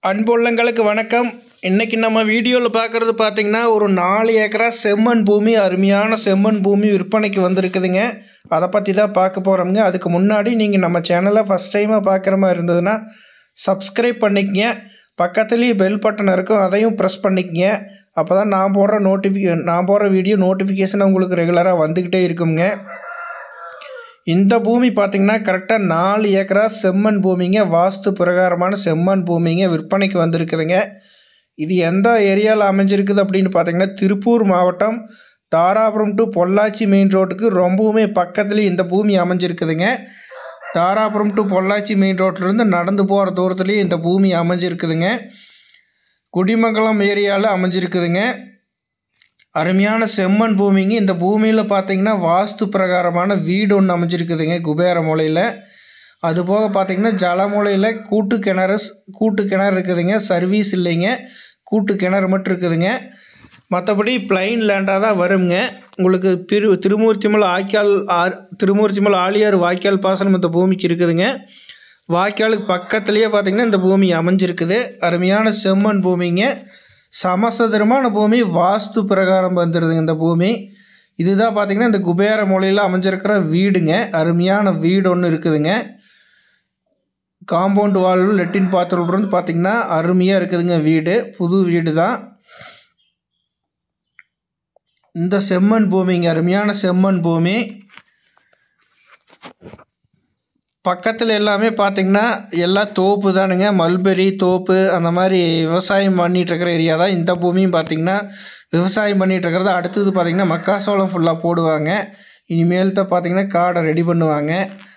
அன்புள்ளங்களுக்கு வணக்கம் இன்றைக்கி நம்ம வீடியோவில் பார்க்குறது பார்த்திங்கன்னா ஒரு நாலு ஏக்கரா செம்மண் பூமி அருமையான செம்மண் பூமி விற்பனைக்கு வந்திருக்குதுங்க அதை பற்றி தான் பார்க்க போகிறோம்ங்க அதுக்கு முன்னாடி நீங்கள் நம்ம சேனலை ஃபஸ்ட் டைமாக பார்க்குற மாதிரி இருந்ததுன்னா சப்ஸ்கிரைப் பண்ணிக்கங்க பக்கத்துலேயே பெல் பட்டன் இருக்கும் அதையும் ப்ரெஸ் பண்ணிக்கங்க அப்போ தான் நான் போடுற நோட்டிஃபிகே நான் போடுற வீடியோ நோட்டிஃபிகேஷன் உங்களுக்கு ரெகுலராக வந்துக்கிட்டே இருக்குங்க இந்த பூமி பார்த்திங்கன்னா கரெக்டாக நாலு ஏக்கரா செம்மண் பூமிங்க வாஸ்து பிரகாரமான செம்மண் பூமிங்க விற்பனைக்கு வந்திருக்குதுங்க இது எந்த ஏரியாவில் அமைஞ்சிருக்குது அப்படின்னு பார்த்தீங்கன்னா திருப்பூர் மாவட்டம் தாராபுரம் டு பொள்ளாச்சி மெயின் ரோட்டுக்கு ரொம்பவுமே பக்கத்துலேயே இந்த பூமி அமைஞ்சிருக்குதுங்க தாராபுரம் டு பொள்ளாச்சி மெயின் ரோட்லேருந்து நடந்து போகிற தூரத்துலேயே இந்த பூமி அமைஞ்சிருக்குதுங்க குடிமங்கலம் ஏரியாவில் அமைஞ்சிருக்குதுங்க அருமையான செம்மண் பூமிங்க இந்த பூமியில் பார்த்தீங்கன்னா வாஸ்து பிரகாரமான வீடு ஒன்று அமைஞ்சிருக்குதுங்க குபேர மூலையில் அதுபோக பார்த்தீங்கன்னா ஜலமூலையில் கூட்டு கிணறு கூட்டு கிணறு இருக்குதுங்க சர்வீஸ் இல்லைங்க கூட்டு கிணறு மட்டும் இருக்குதுங்க மற்றபடி பிளைன் லேண்டாக தான் வருங்க உங்களுக்கு திரு திருமூர்த்திமலை ஆய்க்கால் ஆர் திருமூர்த்திமலை ஆழியார் வாய்க்கால் பாசனம் இந்த பூமிக்கு இருக்குதுங்க வாய்க்காலுக்கு பக்கத்துலேயே பார்த்தீங்கன்னா இந்த பூமி அமைஞ்சிருக்குது அருமையான செம்மண் பூமிங்க சமசதுரமான பூமி வாஸ்து பிரகாரம் வந்துடுதுங்க இந்த பூமி இதுதான் பார்த்திங்கன்னா இந்த குபேர மூலையில் அமைஞ்சிருக்கிற வீடுங்க அருமையான வீடு ஒன்று இருக்குதுங்க காம்பவுண்ட் வால் லெட்டின் பாத்ரூம் இருந்து பார்த்திங்கன்னா அருமையாக இருக்குதுங்க வீடு புது வீடு தான் இந்த செம்மண் பூமிங்க அருமையான செம்மண் பூமி பக்கத்தில் எல்லாமே பார்த்திங்கன்னா எல்லாம் தோப்பு தானுங்க மல்பெரி தோப்பு அந்த மாதிரி விவசாயம் பண்ணிகிட்டு இருக்கிற ஏரியா தான் இந்த பூமியும் பார்த்திங்கன்னா விவசாயம் பண்ணிகிட்டு இருக்கிறது அடுத்தது பார்த்திங்கன்னா மக்காசோளம் ஃபுல்லாக போடுவாங்க இனிமேல் தான் பார்த்திங்கன்னா காடை ரெடி பண்ணுவாங்க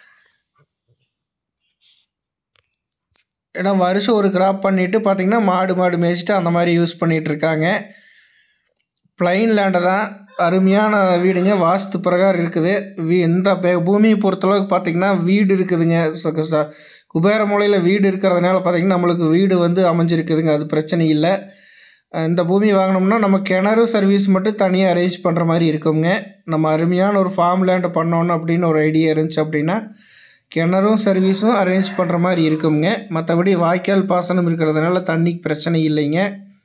ஏன்னா வருஷம் ஒரு கிராப் பண்ணிவிட்டு பார்த்திங்கன்னா மாடு மாடு மேய்ச்சிட்டு அந்த மாதிரி யூஸ் பண்ணிகிட்டு இருக்காங்க பிளைன் லேண்டை தான் அருமையான வீடுங்க வாஸ்து பிரகாரம் இருக்குது வீ இந்த பே- பூமியை பொறுத்தளவுக்கு பார்த்திங்கன்னா வீடு இருக்குதுங்க ச- ச- குபேர மூலையில் வீடு இருக்கிறதுனால பார்த்திங்கன்னா நம்மளுக்கு வீடு வந்து அமைஞ்சிருக்குதுங்க அது பிரச்சனை இல்லை அஹ் இந்த பூமி வாங்கினோம்னா நம்ம கிணறு சர்வீஸ் மட்டும் தனியாக அரேஞ்ச் பண்ணுற மாதிரி இருக்குங்க நம்ம அருமையான ஒரு ஃபார்ம் லேண்டை பண்ணோன்னு அப்படின்னு ஒரு ஐடியா இருந்துச்சு அப்படின்னா கிணறும் சர்வீஸும் அரேஞ்ச் பண்ணுற மாதிரி இருக்குங்க மற்றபடி வாய்க்கால் பாசனம் இருக்கிறதுனால தண்ணிக்கு பிரச்சனை இல்லைங்க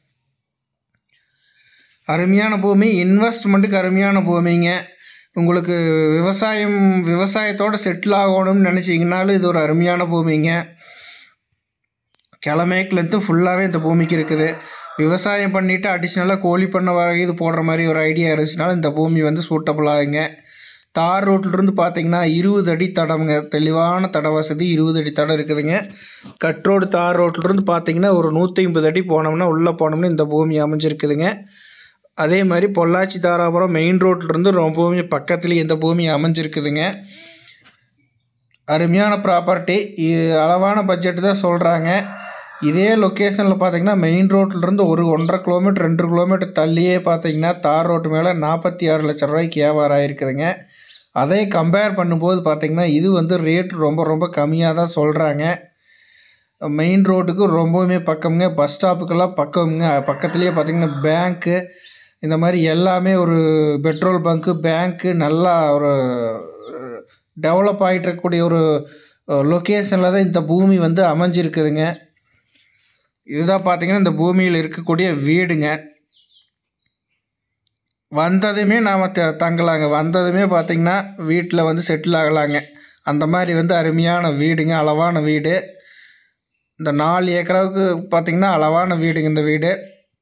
அருமையான பூமி இன்வெஸ்ட்மெண்ட்டுக்கு அருமையான பூமிங்க உங்களுக்கு விவசாயம் விவசாயத்தோடு செட்டில் ஆகணும்னு நினச்சிங்கனாலும் இது ஒரு அருமையான பூமிங்க கிழமேக்குலேருந்து ஃபுல்லாகவே இந்த பூமிக்கு இருக்குது விவசாயம் பண்ணிவிட்டு அடிஷ்னலாக கோழி பண்ண வர இது போடுற மாதிரி ஒரு ஐடியா இருந்துச்சுனாலும் இந்த பூமி வந்து சூட்டபுள் ஆகுங்க தார் ரோட்லேருந்து பார்த்தீங்கன்னா இருபது அடி தடம்ங்க தெளிவான தட வசதி இருபது அடி தடம் இருக்குதுங்க கட் ரோடு தார் ரோட்லேருந்து பார்த்தீங்கன்னா ஒரு நூற்றி ஐம்பது அடி போனோம்னா உள்ளே போனோம்னா இந்த பூமி அமைஞ்சிருக்குதுங்க அதே மாதிரி பொள்ளாச்சி தாராபுரம் மெயின் ரோட்லேருந்து ரொம்பவுமே பக்கத்துலேயே இந்த பூமி அமைஞ்சிருக்குதுங்க அருமையான ப்ராப்பர்ட்டி அளவான பட்ஜெட் தான் சொல்கிறாங்க இதே லொக்கேஷனில் பார்த்தீங்கன்னா மெயின் ரோட்லேருந்து ஒரு ஒன்றரை கிலோமீட்டர் ரெண்டு கிலோமீட்டர் தள்ளியே பார்த்தீங்கன்னா தார் ரோட்டு மேலே நாற்பத்தி ஆறு லட்ச ரூபாய்க்கு வியாபாரம் ஆகிருக்குதுங்க அதை கம்பேர் பண்ணும்போது பார்த்தீங்கன்னா இது வந்து ரேட் ரொம்ப ரொம்ப கம்மியாக தான் சொல்கிறாங்க மெயின் ரோட்டுக்கு ரொம்பவுமே பக்கம்ங்க பஸ் ஸ்டாப்புக்கெல்லாம் பக்கம்ங்க பக்கத்துலேயே பார்த்தீங்கன்னா பேங்க்கு இந்த மாதிரி எல்லாமே ஒரு பெட்ரோல் பங்க்கு பேங்க்கு நல்லா ஒரு டெவலப் ஆகிட்டு இருக்கக்கூடிய ஒரு லொக்கேஷனில் தான் இந்த பூமி வந்து அமைஞ்சிருக்குதுங்க இதுதான் பார்த்தீங்கன்னா இந்த பூமியில் இருக்கக்கூடிய வீடுங்க வந்ததுமே நாம் த தங்கலாங்க வந்ததுமே பார்த்திங்கன்னா வீட்டில் வந்து செட்டில் ஆகலாங்க அந்த மாதிரி வந்து அருமையான வீடுங்க அளவான வீடு இந்த நாலு ஏக்கராவுக்கு பார்த்திங்கன்னா அளவான வீடுங்க இந்த வீடு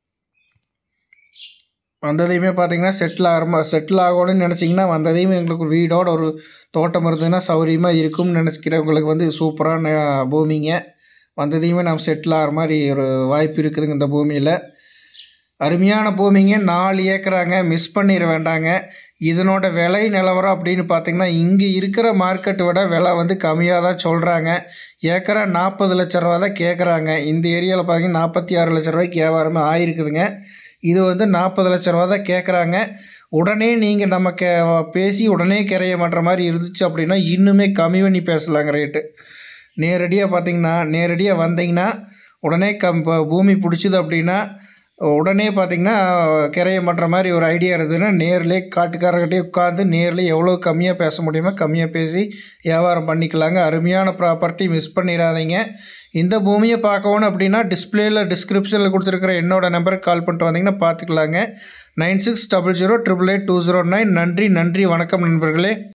வந்ததையுமே பார்த்தீங்கன்னா செட்டில் ஆகிற செட்டில் ஆகணும்னு நினச்சிங்கன்னா வந்ததையுமே எங்களுக்கு ஒரு வீடோட ஒரு தோட்டம் இருந்ததுன்னா சௌகரியமாக இருக்கும்னு நினச்சிக்கிறவங்களுக்கு வந்து சூப்பரான பூமிங்க வந்ததையுமே நம்ம செட்டில் ஆகிற மாதிரி ஒரு வாய்ப்பு இருக்குதுங்க இந்த பூமியில் அருமையான பூமிங்க நாலு ஏக்கராங்க மிஸ் பண்ணிட வேண்டாங்க இதனோட விலை நிலவரம் அப்படின்னு பார்த்தீங்கன்னா இங்கே இருக்கிற மார்க்கெட்டை விட விலை வந்து கம்மியாக தான் சொல்கிறாங்க ஏக்கரா நாற்பது லட்ச ரூபா தான் கேட்குறாங்க இந்த ஏரியாவில் பார்த்தீங்கன்னா நாற்பத்தி ஆறு லட்ச ரூபாய்க்கு வியாபாரமே ஆயிருக்குதுங்க இது வந்து நாற்பது லட்ச ரூபா தான் கேட்குறாங்க உடனே நீங்கள் நம்ம கே பேசி உடனே கிரைய மாட்டுற மாதிரி இருந்துச்சு அப்படின்னா இன்னுமே கம்மி பண்ணி பேசலாங்க ரேட்டு நேரடியாக பார்த்தீங்கன்னா நேரடியாக வந்தீங்கன்னா உடனே கம் இப்போ பூமி பிடிச்சிது அப்படின்னா உடனே பார்த்திங்கன்னா கிரையை பண்ணுற மாதிரி ஒரு ஐடியா இருந்ததுன்னா நேர்லேயே காட்டுக்காரர்கிட்டயே உட்காந்து நேர்லேயே எவ்வளோ கம்மியாக பேச முடியுமோ கம்மியாக பேசி வியாபாரம் பண்ணிக்கலாங்க அருமையான ப்ராப்பர்ட்டி மிஸ் பண்ணிடாதீங்க இந்த பூமியை பார்க்கணும் அப்படின்னா டிஸ்பிளேயில் டிஸ்கிரிப்ஷனில் கொடுத்துருக்குற என்னோடய நம்பருக்கு கால் பண்ணிட்டு வந்தீங்கன்னா பார்த்துக்கலாங்க nine six double zero triple eight two zero nine நன்றி நன்றி வணக்கம் நண்பர்களே